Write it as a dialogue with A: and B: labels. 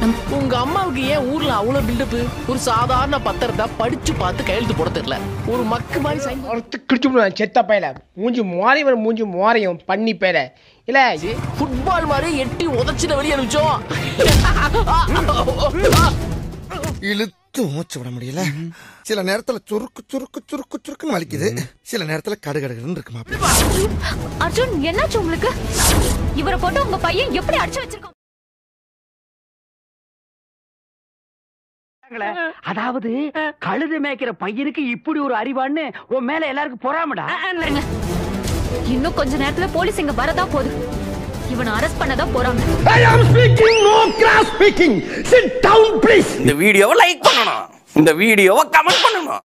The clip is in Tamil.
A: உங்க அம்மாவுக்கு ஏன் ஊர்ல அவ்வளவு பில்டப் ஒரு சாதாரண பத்திரத்தை படிச்சு பார்த்து கையெழுத்து போட தெரியல ஒரு மக்கு மாதிரி சைன்
B: ஒருத்து கிழிச்சு விடுவேன் செத்த பையல மூஞ்சி மோரையும் மூஞ்சி மோரையும் பண்ணி பேர இல்ல
A: ஃபுட்பால் மாதிரி எட்டி உதச்சிட வெளியே அனுப்பிச்சோம்
C: இழுத்து மூச்சு விட முடியல சில நேரத்துல சுருக்கு சுருக்கு சுருக்கு சுருக்குன்னு வலிக்குது சில நேரத்துல கடுகடுன்னு இருக்கு மாப்பிள்ள
D: அர்ஜுன் என்னாச்சு உங்களுக்கு இவரை போட்டு உங்க பையன் எப்படி அடிச்சு வச்சிருக்கோம்
E: அதாவது கழுது மேய்க்கிற பையனுக்கு இப்படி ஒரு அறிவான்னு உன் மேல எல்லாருக்கும் பொறாமடா
D: இருங்க. இன்னும் கொஞ்ச நேரத்துல போலீஸ் இங்க வரதா போகுது இவனை அரெஸ்ட் பண்ணதான் போறாங்க
F: இந்த வீடியோவை லைக் பண்ணணும் இந்த வீடியோவை கமெண்ட் பண்ணணும்